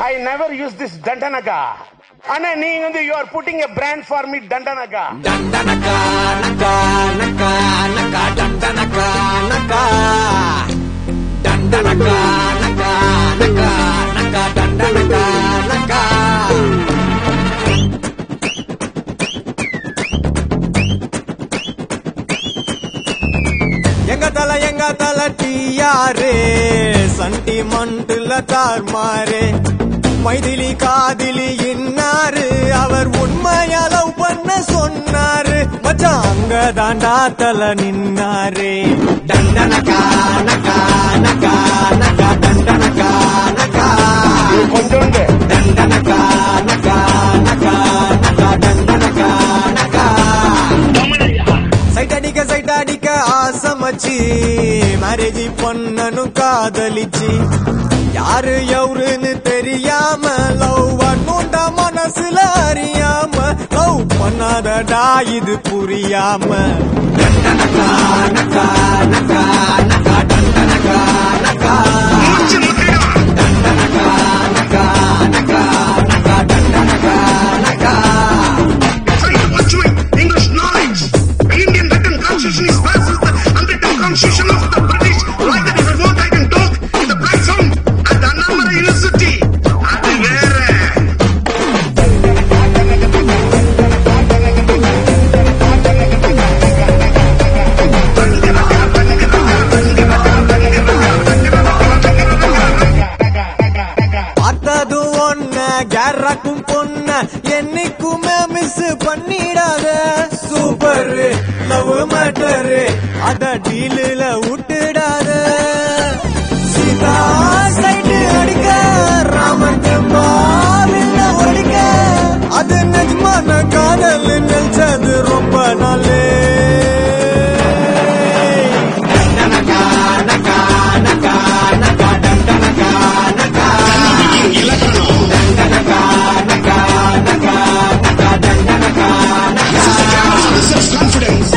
I never use this தண்டனகா அண்ணா நீங்க வந்து you are putting a brand for me தண்டனகா డండనకా నకా నకా నకా డండనకా నకా డండనకా నకా నకా నకా డండనకా నకా எங்க தல எங்க தல டியாரே சண்டி மண்டுல தார்மாரே மைதிலி காதிலி இன்னாரு அவர் உண்மையா லவ் பண்ண சொன்னாரு மச்சான் அங்க தாண்டா தல நின்னாரு டண்டனகா நகா நகா நகா டண்டனகா நகா கொஞ்சோண்டு டண்டனகா நகா நகா நகா டண்டனகா நகா சைட் அடிக்க சைட் அடிக்க ஆசமச்சு மேரேஜ் பண்ணனும் காதலிச்சு யாரு எவருன்னு தெரியாம லவ் பண்ணுண்டா மனசுல அறியாம லவ் பண்ணாதடா இது புரியாம டண்டனகா, நகா, நகா, நகா, டண்டனகா, நகா. டண்டனகா, நகா, நகா, நகா, டண்டனகா, நகா. trying to pursue English knowledge. The Indian written constitution is versus the unwritten constitution of the British. Like that, if I want, I can talk in the black sound at the Annamala University. அது வேற பார்த்தது ஒன்ன கேரக்கும் பொண்ண என்னைக்குமே miss பண்ணிடாத super love matter அத டீலில் விட்டுடாத Sita side அடிக்க ராமன் பாலில் ஒடிக்க அது நிஜமான காதல் நினைச்சது ரொம்ப நாளே நகா நகா நகா நகா டண்டனகா நகா confidence.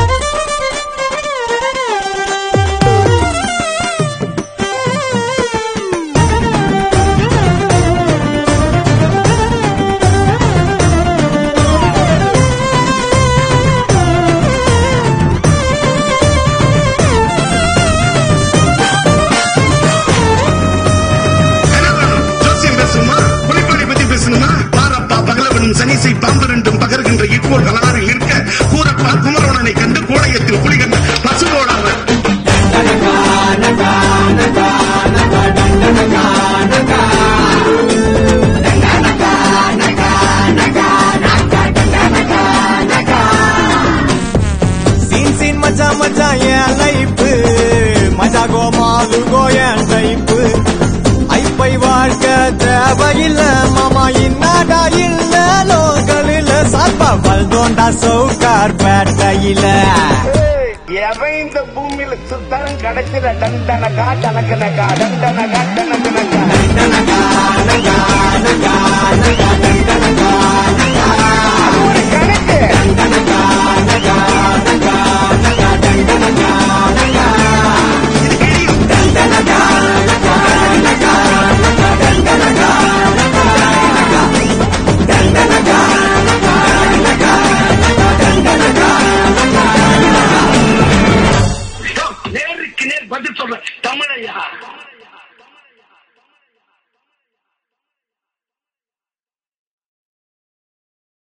ஜோசியம் பேசணுமா புலிப்பாடி பத்தி பேசணுமா பாரப்பா பகலவனும் சனிசை பாம்பு ரெண்டும் பகர்கின்ற இக்கோள் கலாரில் இருக்க கூரப்பா குமரவனனை கண்டு கோடையத்தில் குளிகண்ட பசுவோடாவர் சீன் சீன் மச்சா மச்சா என் லைப்பு மஜா கோமாலு கோயன் டைப்பு ஐப்பை வாழ்க்க தேவையில்ல மாமா இன்னாடா இல்ல லோக்கலில் சாப்பா வல்தோண்டா சவுக்கார் பேட்டையில ஏய், எவன் இந்த பூமியில சுத்தரம் கிடைச்சிட டண்டனகா டனக்கனகா டண்டனகா டனக்கனகா டண்டனகா